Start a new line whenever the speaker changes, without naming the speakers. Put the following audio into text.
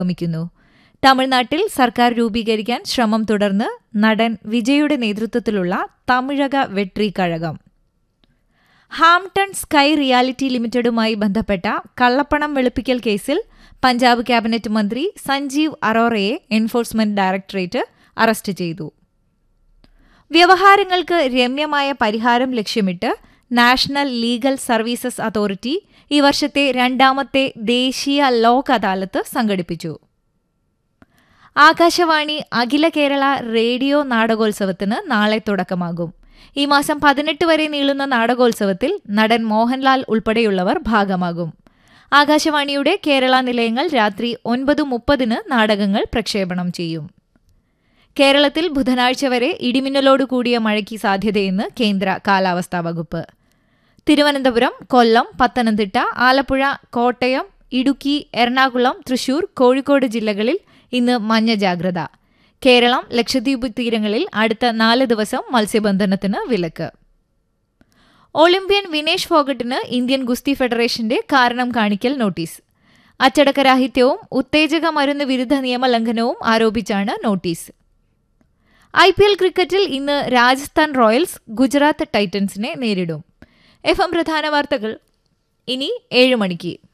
പുരോഗമിക്കുന്നു തമിഴ്നാട്ടിൽ സർക്കാർ രൂപീകരിക്കാൻ ശ്രമം തുടർന്ന് നടൻ വിജയുടെ നേതൃത്വത്തിലുള്ള Tamizhaga Vettri Kazhagam Hampton sky reality ലിമിറ്റഡുമായി ബന്ധപ്പെട്ട കള്ളപ്പണം വെളുപ്പിക്കൽ കേസിൽ പഞ്ചാബ് ക്യാബിനറ്റ് മന്ത്രി സഞ്ജീവ് അറോറയെ എൻഫോഴ്സ്മെന്റ് ഡയറക്ടറേറ്റ് അറസ്റ്റ് ചെയ്തു വ്യവഹാരങ്ങൾക്ക് രമ്യമായ പരിഹാരം ലക്ഷ്യമിട്ട് നാഷണൽ ലീഗൽ സർവീസസ് അതോറിറ്റി ഈ വർഷത്തെ രണ്ടാമത്തെ ദേശീയ ലോക് അദാലത്ത് സംഘടിപ്പിച്ചു ആകാശവാണി അഖില കേരള റേഡിയോ നാടകോത്സവത്തിന് നാളെ തുടക്കമാകും ഈ മാസം പതിനെട്ട് വരെ നീളുന്ന നാടകോത്സവത്തിൽ നടൻ മോഹൻലാൽ ഉൾപ്പെടെയുള്ളവർ ഭാഗമാകും ആകാശവാണിയുടെ കേരള നിലയങ്ങൾ രാത്രി ഒൻപത് മുപ്പതിന് നാടകങ്ങൾ പ്രക്ഷേപണം ചെയ്യും കേരളത്തിൽ ബുധനാഴ്ച വരെ ഇടിമിന്നലോട് കൂടിയ മഴയ്ക്ക് സാധ്യതയെന്ന് കേന്ദ്ര കാലാവസ്ഥാ വകുപ്പ് തിരുവനന്തപുരം കൊല്ലം പത്തനംതിട്ട ആലപ്പുഴ കോട്ടയം ഇടുക്കി എറണാകുളം തൃശൂർ കോഴിക്കോട് ജില്ലകളിൽ ഇന്ന് മഞ്ഞ ജാഗ്രത കേരളം ലക്ഷദ്വീപ് തീരങ്ങളിൽ അടുത്ത നാല് ദിവസം മത്സ്യബന്ധനത്തിന് വിലക്ക് ഒളിമ്പ്യൻ വിനേഷ് ഫോഗട്ടിന് ഇന്ത്യൻ ഗുസ്തി ഫെഡറേഷന്റെ കാരണം കാണിക്കൽ നോട്ടീസ് അച്ചടക്കരാഹിത്യവും ഉത്തേജക മരുന്ന് വിരുദ്ധ നിയമലംഘനവും ആരോപിച്ചാണ് നോട്ടീസ് ഐ പി എൽ ക്രിക്കറ്റിൽ ഇന്ന് രാജസ്ഥാൻ റോയൽസ് ഗുജറാത്ത് ടൈറ്റൻസിനെ നേരിടും എഫ് എം പ്രധാന വാർത്തകൾ ഇനി ഏഴ് മണിക്ക്